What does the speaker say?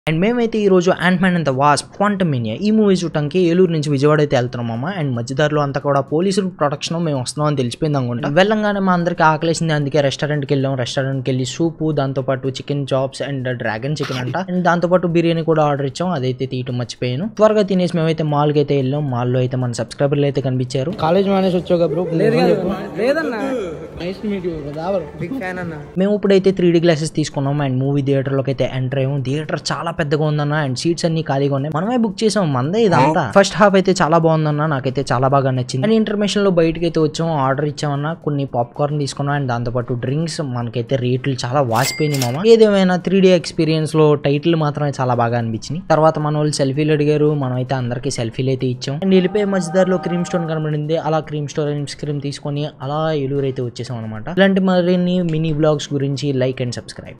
and మేమైతే ఈ రోజు Ant Man and the Wasp Quantumania ఈ మూవీ చూడటానికి ఏలూరు నుంచి విజయవాడ అయితే వెళ్తున్నామమ్మ అండ్ మధ్యదారిలో అంతా కూడా పోలీసులు ప్రొటెక్షన్ మేము వస్తున్నాం అని తెలిసిపోయింది అనుకుంటా వెళ్ళంగానే మా అందరికి ఆకలేసింది అందుకే రెస్టారెంట్కి వెళ్ళాం రెస్టారెంట్కి వెళ్ళి సూపు దాంతోపాటు chicken chops and dragon chicken అంట అండ్ దాంతోపాటు బిర్యానీ కూడా ఆర్డర్ ఇచ్చాం అదైతే తీయటం మర్చిపోయాను త్వరగా తినేసి మేమైతే మాల్కి అయితే వెళ్ళాం మాల్లో అయితే మన సబ్స్క్రైబర్లు అయితే కనిపించారు కాలేజ్ మానేసి వచ్చావు బ్రో లేదన్నా నైస్ మీట్ యూ రావరు బిగ్ ఫ్యాన్ అన్న మేము ఇప్పుడైతే త్రీ డీ గ్లాసెస్ తీసుకున్నాం అండ్ మూవీ థియేటర్లోకి అయితే ఎంటర్ అయ్యాము థియేటర్ చాలా పెద్దగా ఉందన్న అండ్ సీట్స్ అన్ని ఖాళీగా ఉన్నాయి మనమే బుక్ చేసాం మందే ఇదంతా ఫస్ట్ హాఫ్ అయితే చాలా బాగుందన్న నాకైతే చాలా బాగా నచ్చింది అండ్ ఇంటర్మేషన్ లో బయటకి అయితే వచ్చాం ఆర్డర్ ఇచ్చామన్న కొన్ని పాప్కార్న్ తీసుకున్నాం అండ్ దాంతోపాటు డ్రింక్స్ మనకైతే రేట్లు చాలా వాసిపోయినాయి మామ ఏదేమైనా త్రీ డీ ఎక్స్పీరియన్స్ లో టైటిల్ మాత్రమే చాలా బాగా అనిపించింది తర్వాత మన వాళ్ళు సెల్ఫీలు అడిగారు మనం అయితే అందరికి సెల్ఫీలు అయితే ఇచ్చాం అండ్ వెళ్ళిపోయే మధ్యదారిలో క్రీమ్ స్టోన్ కనబడింది అలా క్రీమ్ స్టోర్ ఐస్ క్రీమ్ తీసుకొని అలా ఏలూరు అయితే వచ్చేసాం అనమాట ఇలాంటి మరిన్ని మినీ బ్లాగ్స్ గురించి లైక్ అండ్ సబ్స్క్రైబ్